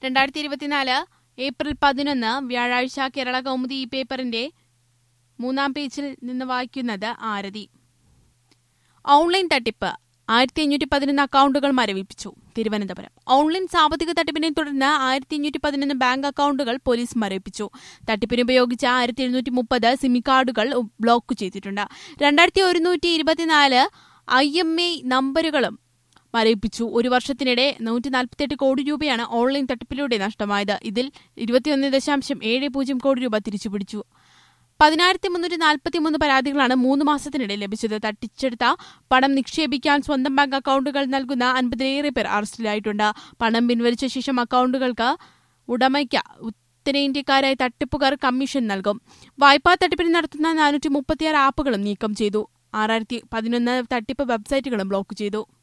രണ്ടായിരത്തി ഇരുപത്തിനാല് ഏപ്രിൽ പതിനൊന്ന് വ്യാഴാഴ്ച കേരള കൗമുദി ഈ പേപ്പറിന്റെ മൂന്നാം പേജിൽ നിന്ന് വായിക്കുന്നത് ആരതി ഓൺലൈൻ തട്ടിപ്പ് ആയിരത്തി അഞ്ഞൂറ്റി പതിനൊന്ന് അക്കൗണ്ടുകൾ മരവിപ്പിച്ചു തിരുവനന്തപുരം ഓൺലൈൻ സാമ്പത്തിക തട്ടിപ്പിനെ തുടർന്ന് ആയിരത്തി അഞ്ഞൂറ്റി പതിനൊന്ന് ബാങ്ക് അക്കൗണ്ടുകൾ പോലീസ് മരവിപ്പിച്ചു തട്ടിപ്പിന് ഉപയോഗിച്ച ആയിരത്തി എഴുന്നൂറ്റി മുപ്പത് സിം കാർഡുകൾ ബ്ലോക്ക് ചെയ്തിട്ടുണ്ട് രണ്ടായിരത്തി ഒരുന്നൂറ്റി ഇരുപത്തിനാല് ഐ എം ഐ നമ്പറുകളും മരവിപ്പിച്ചു ഒരു വർഷത്തിനിടെ നൂറ്റി നാൽപ്പത്തിയെട്ട് കോടി രൂപയാണ് ഓൺലൈൻ തട്ടിപ്പിലൂടെ നഷ്ടമായത് ഇതിൽ ഇരുപത്തിയൊന്ന് ദശാംശം ഏഴ് പൂജ്യം കോടി രൂപ തിരിച്ചുപിടിച്ചു പതിനായിരത്തി മുന്നൂറ്റി നാൽപ്പത്തി മൂന്ന് പരാതികളാണ് മൂന്ന് മാസത്തിനിടെ ലഭിച്ചത് തട്ടിച്ചെടുത്ത പണം നിക്ഷേപിക്കാൻ സ്വന്തം ബാങ്ക് അക്കൗണ്ടുകൾ നൽകുന്ന അൻപതിലേറെ പേർ അറസ്റ്റിലായിട്ടുണ്ട് പണം പിൻവലിച്ച ശേഷം അക്കൗണ്ടുകൾക്ക് ഉടമയ്ക്ക് ഉത്തരേന്ത്യക്കാരായ തട്ടിപ്പുകാർ കമ്മീഷൻ നൽകും വായ്പാ തട്ടിപ്പിന് നടത്തുന്ന നാനൂറ്റി മുപ്പത്തിയാറ് ആപ്പുകളും നീക്കം ചെയ്തു ആറായിരത്തി പതിനൊന്ന് തട്ടിപ്പ് വെബ്സൈറ്റുകളും ബ്ലോക്ക് ചെയ്തു